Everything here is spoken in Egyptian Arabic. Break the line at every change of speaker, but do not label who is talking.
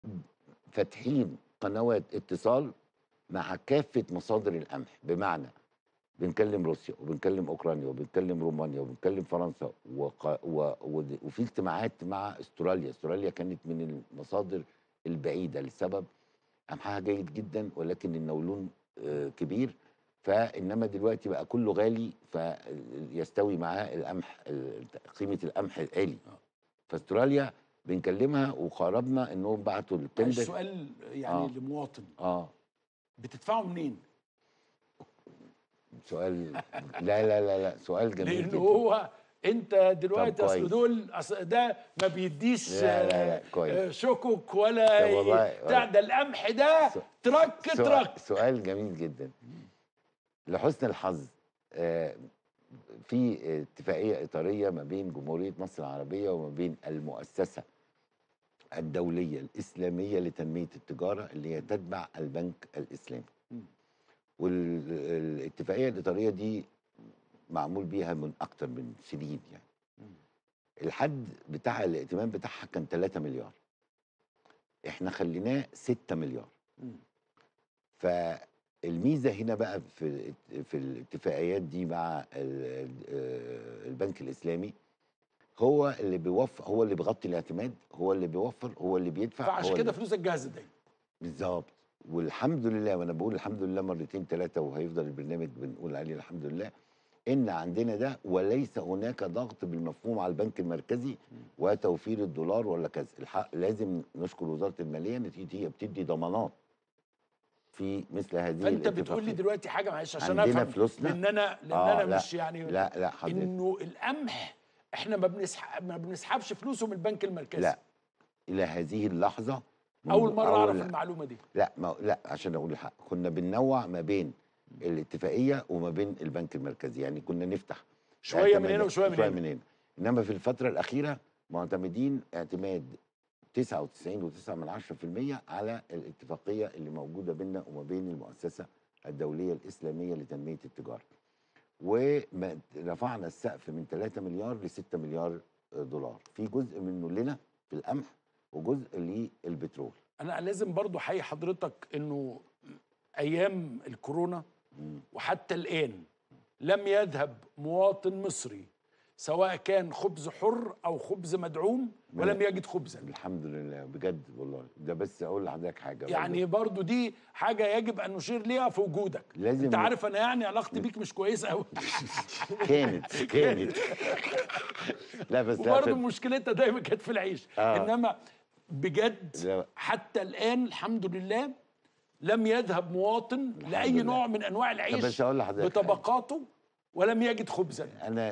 فاتحين قنوات اتصال مع كافة مصادر القمح بمعنى بنكلم روسيا وبنكلم اوكرانيا وبنكلم رومانيا وبنكلم فرنسا وق... و... و... وفي اجتماعات مع استراليا، استراليا كانت من المصادر البعيده لسبب قمحها جيد جدا ولكن النولون آه، كبير فانما دلوقتي بقى كله غالي فيستوي معاه القمح ال- قيمه القمح عالي فاستراليا بنكلمها وقربنا انهم بعتوا
معلش
التندر
سؤال يعني
آه.
لمواطن
اه
بتدفعوا منين؟
سؤال لا لا لا لا سؤال جميل
لان
جدا
هو انت دلوقتي
طب
اصل
كويس.
دول اصل ده ما بيديش
لا، لا، لا،
آه،
كويس.
آه، شكك ولا
طب والله-
ي- بتاع ده القمح ده
سو-
ترك
سؤال,
ترك
سؤال جميل جدا لحسن الحظ آه، في اتفاقيه اطاريه ما بين جمهوريه مصر العربيه وما بين المؤسسه الدوليه الاسلاميه لتنميه التجاره اللي هي تتبع البنك الاسلامي
مم.
والاتفاقيه الاطاريه دي معمول بيها من اكتر من سنين يعني
مم.
الحد بتاع الائتمان بتاعها كان 3 مليار احنا خليناه 6 مليار
مم.
فالميزه هنا بقى في في الاتفاقيات دي مع ال- آه، البنك الاسلامي هو اللي بيوفر هو اللي بيغطي الاعتماد هو اللي بيوفر هو اللي بيدفع
فعشان
هو
كده
اللي-
فلوسك جاهزه دايما
بالظبط والحمد لله وانا بقول الحمد لله مرتين ثلاثه وهيفضل البرنامج بنقول عليه الحمد لله ان عندنا ده وليس هناك ضغط بالمفهوم على البنك المركزي وتوفير الدولار ولا كذا الحق لازم نشكر وزاره الماليه ان هي بتدي ضمانات في مثل هذه
فانت بتقول لي
الاتفاقيات.
دلوقتي حاجه معلش عشان
عندنا
افهم
فلوسنا؟
لان انا لان
آه،
انا
لا،
مش يعني
لا لا حضرتك
انه القمح احنا ما بنسحب ما بنسحبش فلوسه من البنك المركزي
لا الى هذه اللحظه
اول
منذ
مره اعرف
أول-
المعلومه دي
لا ما لا عشان اقول الحق كنا بننوع ما بين الاتفاقيه وما بين البنك المركزي يعني كنا نفتح
شويه من هنا
اعتمادات-
وشويه من
شويه
هنا
من هنا انما في الفتره الاخيره معتمدين اعتماد 99.9% على الاتفاقيه اللي موجوده بيننا وما بين المؤسسه الدوليه الاسلاميه لتنميه التجاره ورفعنا السقف من 3 مليار ل 6 مليار دولار في جزء منه لنا في القمح وجزء للبترول
انا لازم برضو احيي حضرتك انه ايام الكورونا
مم.
وحتى الان لم يذهب مواطن مصري سواء كان خبز حر او خبز مدعوم ولم يجد خبزا
الحمد لله بجد والله ده بس اقول لحضرتك حاجه
يعني برضو دي حاجه يجب ان نشير ليها في وجودك
لازم
انت عارف انا يعني علاقتي بيك مش كويسه قوي
كانت كانت لا بس لا
وبرضه
في-
مشكلتها دايما كانت في العيش
آه.
انما بجد
لا.
حتى الان الحمد لله لم يذهب مواطن لاي
لله.
نوع من انواع
طب
العيش
بس اقول لحضرتك حاجة.
بطبقاته ولم يجد خبزا
انا